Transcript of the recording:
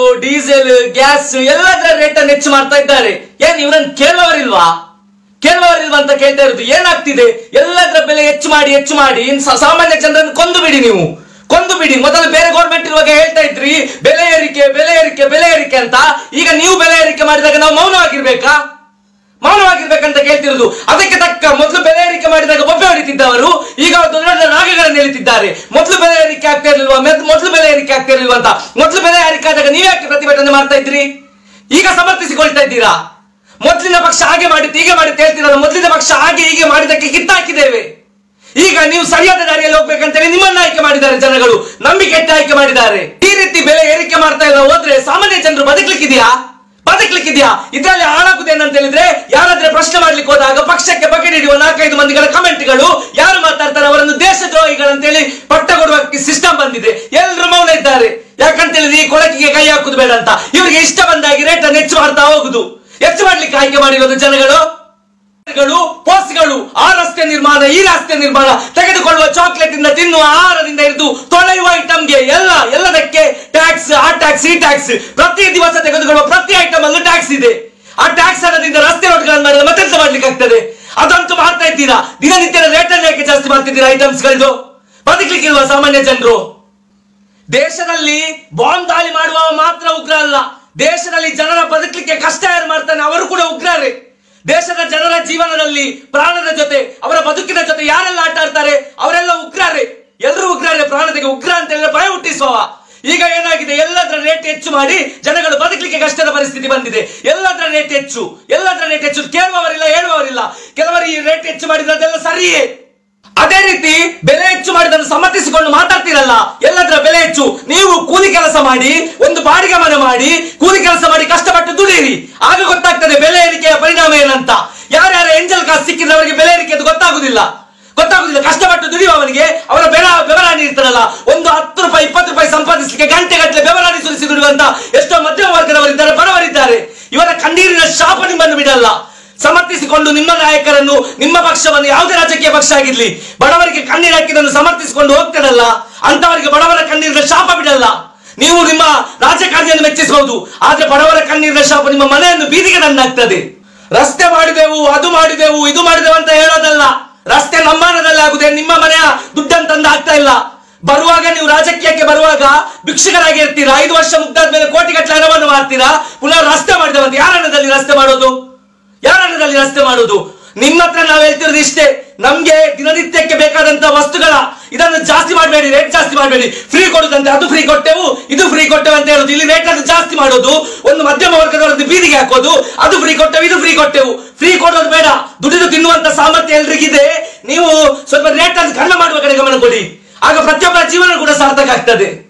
diesel gas ಎಲ್ಲದರ rate ಅನ್ನು ಹೆಚ್ಚು ಮಾಡ್ತಾ ಇದ್ದಾರೆ ಏನ್ ಇವರನ್ನು ಕೇಳುವವರಿಲ್ವಾ ಕೇಳುವವರಿಲ್ವಾ ಅಂತ ಕೇಳ್ತಾ ಇರೋದು ಏನಾಗ್ತಿದೆ ಎಲ್ಲದರ ಬೆಲೆ ಹೆಚ್ಚು ಮಾಡಿ ಹೆಚ್ಚು ಮಾಡಿ ಇನ್ ಸಾ- ಸಾಮಾನ್ಯ ಜನರನ್ನು ಕೊಂದು ಬಿಡಿ ನೀವು ಕೊಂದು ಬಿಡಿ ಮೊದಲು ಬೇರೆ ಗೌರ್ಮೆಂಟ್ ಇರುವಾಗ ಹೇಳ್ತಾ ಇದ್ರಿ ಬೆಲೆ ಏರಿಕೆ ಬೆಲೆ ಏರಿಕೆ ಬೆಲೆ ಏರಿಕೆ ಅಂತ ಈಗ ನೀವು ಬೆಲೆ ಏರಿಕೆ ಮಾಡಿದಾಗ ನಾವು ಮೌನವಾಗಿರ್ಬೇಕಾ ಮೌನವಾಗಿರ್ಬೇಕಂತ ಕೇಳ್ತಿರೋದು ಅದಕ್ಕೆ ತಕ್ಕ ಮೊದಲು ಬೆಲೆ ಏರಿಕೆ ಮಾಡಿದಾಗ ಬೊಬ್ಬೆ ಹೊಡಿತಿದ್ದವರು ಈಗ ದೊಡ್ಡ ದೊಡ್ಡ ರಾಗಗಳನ್ನು ಎಳಿತಿದ್ದಾರೆ ಮೊದಲು ಬೆಲೆ ಏರಿಕೆ ಆಗ್ತಾ ಇರಲಿಲ್ವಾ ಮೆದ್- ಮೊದಲು ಬೆಲೆ ಏರಿಕೆ ಆಗ್ತಾ ಇರಲಿಲ್ವಾ ಅಂತ ಮೊದಲು ಬೆಲೆ ಏರಿಕೆ ಆದಾಗ ನೀವ್ ಯಾಕೆ ಪ್ರತಿಭಟನೆ ಮಾಡ್ತಾ ಇದ್ರಿ ಈಗ ಸಮರ್ಥಿಸಿಕೊಳ್ತಾ ಇದ್ದೀರಾ ಮೊದಲಿನ ಪಕ್ಷ ಹಾಗೆ ಮಾಡಿತ್ತು ಹೀಗೆ ಮಾಡಿತ್ತು ಹೇಳ್ತೀರಲ್ಲ ಮೊದಲಿನ ಪಕ್ಷ ಹಾಗೆ ಹೀಗೆ ಮಾಡಿದ್ದಕ್ಕೆ ಕಿತ್ತಾಕಿದ್ದೇವೆ ಈಗ ನೀವು ಸರಿಯಾದ ದಾರಿಯಲ್ಲಿ ಹೋಗ್ಬೇಕಂತೇಳಿ ನಿಮ್ಮನ್ನ ಆಯ್ಕೆ ಮಾಡಿದ್ದಾರೆ ಜನಗಳು ನಂಬಿಕೆ ಇಟ್ಟು ಆಯ್ಕೆ ಮಾಡಿದ್ದಾರೆ ಈ ರೀತಿ ಬೆಲೆ ಏರಿಕೆ ಮಾಡ್ತಾ ಇಲ್ಲ ಹೋದ್ರೆ ಸಾಮಾನ್ಯ ಜನರು ಬದುಕಲಿಕ್ಕಿದೆಯಾ ಬದುಕಲಿಕ್ಕಿದೆಯಾ ಇದರಲ್ಲಿ ಹಾಳಾಗುದೇನಂತ ಹೇಳಿದ್ರೆ ಯಾರಾದ್ರೆ ಪ್ರಶ್ನೆ ಮಾಡ್ಲಿಕ್ಕೆ ಹೋದಾಗ ಪಕ್ಷಕ್ಕೆ ಬಗೆಟ್ ಹಿಡಿಯುವ ನಾಲ್ಕೈದು ಮಂದಿಗಳ ಕಮೆಂಟ್ಗಳು ಯಾರು ಮಾತಾಡ್ತಾರೆ ಅವರನ್ನು ದೇಶದ್ರೋಹಿಗಳಂತೇಳಿ ಪಟ್ಟ ಕೊಡುವ ಸಿಸ್ಟಮ್ ಬಂದಿದೆ ಎಲ್ಲರೂ ಮೌನ ಇದ್ದಾರೆ ಯಾಕಂತ ಹೇಳಿದ್ರೆ ಈ ಕೊಳಕಿಗೆ ಕೈ ಹಾಕುದು ಬೇಡ ಅಂತ ಇವರಿಗೆ ಇಷ್ಟ ಬಂದಾಗಿ ರೇಟ್ ಅನ್ನು ಹೆಚ್ಚು ಮಾಡ್ತಾ ಹೋಗುದು ಹೆಚ್ಚು ಮಾಡ್ಲಿಕ್ಕೆ ಆಯ್ಕೆ ಮಾಡಿರೋದು ಜನಗಳು ಗಳು ಪೋಸ್ಟ್ಗಳು ಆ ರಸ್ತೆ ನಿರ್ಮಾಣ ಈ ರಸ್ತೆ ನಿರ್ಮಾಣ ತೆಗೆದುಕೊಳ್ಳುವ ಚಾಕ್ಲೇಟ್ ಇಂದ ತಿನ್ನುವ ಆಹಾರದಿಂದ ಹಿಡಿದು ತೊಳೆಯುವ ಐಟಮ್ಗೆ ಎಲ್ಲ ಎಲ್ಲದಕ್ಕೆ ಟ್ಯಾಕ್ಸ್ ಆ ಟ್ಯಾಕ್ಸ್ ಈ ಟ್ಯಾಕ್ಸ್ ಪ್ರತಿ ದಿವಸ ತೆಗೆದುಕೊಳ್ಳುವ ಪ್ರತಿ ಐಟಮ್ ಅಲ್ಲೂ ಟ್ಯಾಕ್ಸ್ ಇದೆ ಆ ಟ್ಯಾಕ್ಸ್ ಹಣದಿಂದ ರಸ್ತೆ ರೋಡ್ಗಳನ್ನು ಮಾಡಿದ್ರೆ ಮತ್ತೆಂತ ಮಾಡ್ಲಿಕ್ಕೆ ಆಗ್ತದೆ ಅದಂತೂ ಮಾಡ್ತಾ ಇದ್ದೀರಾ ದಿನನಿತ್ಯದ ರೇಟ್ ಅನ್ನು ಯಾಕೆ ಜಾಸ್ತಿ ಮಾಡ್ತಿದ್ದೀರಾ ಐಟಮ್ಸ್ ಗಳದ್ದು ಬದುಕಲಿಕ್ಕಿಲ್ವಾ ಸಾಮಾನ್ಯ ಜನರು ದೇಶದಲ್ಲಿ ಬಾಂಬ್ ದಾಳಿ ಮಾಡುವವ ಮಾತ್ರ ಉಗ್ರ ಅಲ್ಲ ದೇಶದಲ್ಲಿ ಜನರ ಬದುಕಲಿಕ್ಕೆ ಕಷ್ಟ ಯಾರು ಮಾಡ್ತಾನೆ ಅವರು ಕೂಡ ಉಗ್ರರೇ ದೇಶದ ಜನರ ಜೀವನದಲ್ಲಿ ಪ್ರಾಣದ ಜೊತೆ ಅವರ ಬದುಕಿನ ಜೊತೆ ಯಾರೆಲ್ಲ ಆಟ ಆಡ್ತಾರೆ ಅವರೆಲ್ಲ ಉಗ್ರರೇ ಎಲ್ಲರೂ ಉಗ್ರರೇ ಪ್ರಾಣದಿಗೆ ಉಗ್ರ ಅಂತ ಹೇಳಿದ್ರೆ ಭಯ ಹುಟ್ಟಿಸುವ ಈಗ ಏನಾಗಿದೆ ಎಲ್ಲದರ ರೇಟ್ ಹೆಚ್ಚು ಮಾಡಿ ಜನಗಳು ಬದುಕಲಿಕ್ಕೆ ಕಷ್ಟದ ಪರಿಸ್ಥಿತಿ ಬಂದಿದೆ ಎಲ್ಲದರ ರೇಟ್ ಹೆಚ್ಚು ಎಲ್ಲದರ ರೇಟ್ ಹೆಚ್ಚು ಕೇಳುವವರಿಲ್ಲ ಹೇಳುವವರಿಲ್ಲ ಕೆಲವರು ಈ ರೇಟ್ ಹೆಚ್ಚು ಮಾಡಿದ್ರೆ ಅದೆಲ್ಲ ಸರಿಯೇ ಅದೇ ರೀತಿ ಬೆಲೆ ಹೆಚ್ಚು ಮಾಡಿದನ್ನು ಸಮರ್ಥಿಸಿಕೊಂಡು ಮಾತಾಡ್ತೀರಲ್ಲ ಎಲ್ಲದರ ಬೆಲೆ ಹೆಚ್ಚು ನೀವು ಕೂಲಿ ಕೆಲಸ ಮಾಡಿ ಒಂದು ಬಾಡಿಗೆ ಮನೆ ಮಾಡಿ ಕೂಲಿ ಕೆಲಸ ಮಾಡಿ ಕಷ್ಟಪಟ್ಟು ದುಡಿಯಿರಿ ಆಗ ಗೊತ್ತಾಗ್ತದೆ ಬೆಲೆ ಏರಿಕೆಯ ಪರಿಣಾಮ ಏನಂತ ಯಾರ್ಯಾರ ಎಂಜಲ್ ಕಾಸು ಸಿಕ್ಕಿದ್ರೆ ಅವರಿಗೆ ಬೆಲೆ ಏರಿಕೆ ಅದು ಗೊತ್ತಾಗುದಿಲ್ಲ ಗೊತ್ತಾಗುದಿಲ್ಲ ಕಷ್ಟಪಟ್ಟು ದುಡಿಯುವವನಿಗೆ ಅವರ ಬೆಳ ಬೆವರಾಣಿ ಇರ್ತಾರಲ್ಲ ಒಂದು ಹತ್ತು ರೂಪಾಯಿ ಇಪ್ಪತ್ತು ರೂಪಾಯಿ ಸಂಪಾದಿಸಲಿಕ್ಕೆ ಗಂಟೆ ಗಟ್ಟಲೆ ಬೆವರಾಣಿ ಸುರಿಸಿ ದುಡಿಯುವಂತ ಎಷ್ಟೋ ಮಧ್ಯಮ ವರ್ಗದವರಿದ್ದಾರೆ ಬಡವರಿದ್ದಾರೆ ಇವರ ಕಣ್ಣೀರಿನ ಶಾಪ ನಿಮ್ಮನ್ನು ಬಿಡಲ್ಲ ಸಮರ್ಥಿಸಿಕೊಂಡು ನಿಮ್ಮ ನಾಯಕರನ್ನು ನಿಮ್ಮ ಪಕ್ಷವನ್ನು ಯಾವುದೇ ರಾಜಕೀಯ ಪಕ್ಷ ಆಗಿರ್ಲಿ ಬಡವರಿಗೆ ಕಣ್ಣೀರು ಹಾಕಿದನ್ನು ಸಮರ್ಥಿಸಿಕೊಂಡು ಹೋಗ್ತಾರಲ್ಲ ಅಂತವರಿಗೆ ಬಡವರ ಕಣ್ಣೀರಿನ ಶಾಪ ಬಿಡಲ್ಲ ನೀವು ನಿಮ್ಮ ರಾಜಕಾರಣಿಯನ್ನು ಮೆಚ್ಚಿಸಬಹುದು ಆದ್ರೆ ಬಡವರ ಕಣ್ಣೀರಿನ ಶಾಪ ನಿಮ್ಮ ಮನೆಯನ್ನು ಬೀದಿಗೆ ತಂದಾಗ್ತದೆ ರಸ್ತೆ ಮಾಡಿದೆವು ಅದು ಮಾಡಿದೆವು ಇದು ಮಾಡಿದೆವು ಅಂತ ಹೇಳೋದಲ್ಲ ರಸ್ತೆ ನಮ್ಮ ಹಣದಲ್ಲಿ ಆಗುದೆ ನಿಮ್ಮ ಮನೆಯ ದುಡ್ಡನ್ನು ತಂದು ಆಗ್ತಾ ಇಲ್ಲ ಬರುವಾಗ ನೀವು ರಾಜಕೀಯಕ್ಕೆ ಬರುವಾಗ ಭಿಕ್ಷುಕರಾಗಿ ಇರ್ತೀರಾ ಐದು ವರ್ಷ ಮುಗ್ದಾದ ಮೇಲೆ ಕೋಟಿಗಟ್ಟಲೆ ಹಣವನ್ನು ಮಾಡ್ತೀರಾ ಪುನಃ ರಸ್ತೆ ಮಾಡಿದವಂತ ಯಾರ ಹಣದಲ್ಲಿ ರಸ್ತೆ ಮಾಡೋದು ಯಾರ ಹಣದಲ್ಲಿ ರಸ್ತೆ ಮಾಡೋದು ನಿಮ್ಮ ಹತ್ರ ನಾವು ಹೇಳ್ತಿರೋದು ಇಷ್ಟೇ ನಮ್ಗೆ ದಿನನಿತ್ಯಕ್ಕೆ ಬೇಕಾದಂತ ವಸ್ತುಗಳ ಇದನ್ನು ಜಾಸ್ತಿ ಮಾಡಬೇಡಿ ರೇಟ್ ಜಾಸ್ತಿ ಮಾಡಬೇಡಿ ಫ್ರೀ ಕೊಡುದಂತೆ ಅದು ಫ್ರೀ ಕೊಟ್ಟೆವು ಇದು ಫ್ರೀ ಕೊಟ್ಟೆವು ಅಂತ ಹೇಳೋದು ಇಲ್ಲಿ ರೇಟ್ ಅನ್ನು ಜಾಸ್ತಿ ಮಾಡೋದು ಒಂದು ಮಧ್ಯಮ ವರ್ಗದವರದ್ದು ಬೀದಿಗೆ ಹಾಕೋದು ಅದು ಫ್ರೀ ಕೊಟ್ಟೆವು ಇದು ಫ್ರೀ ಕೊಟ್ಟೆವು ಫ್ರೀ ಕೊಡೋದು ಬೇಡ ದುಡಿದು ತಿನ್ನುವಂತ ಸಾಮರ್ಥ್ಯ ಎಲ್ರಿಗಿದೆ ನೀವು ಸ್ವಲ್ಪ ರೇಟ್ ಅನ್ನು ಕಡಿಮೆ ಮಾಡುವ ಕಡೆ ಗಮನ ಕೊಡಿ ಆಗ ಪ್ರತಿಯೊಬ್ಬರ ಜೀವನ ಕೂಡ ಸಾರ್ಥಕ ಆಗ್ತದೆ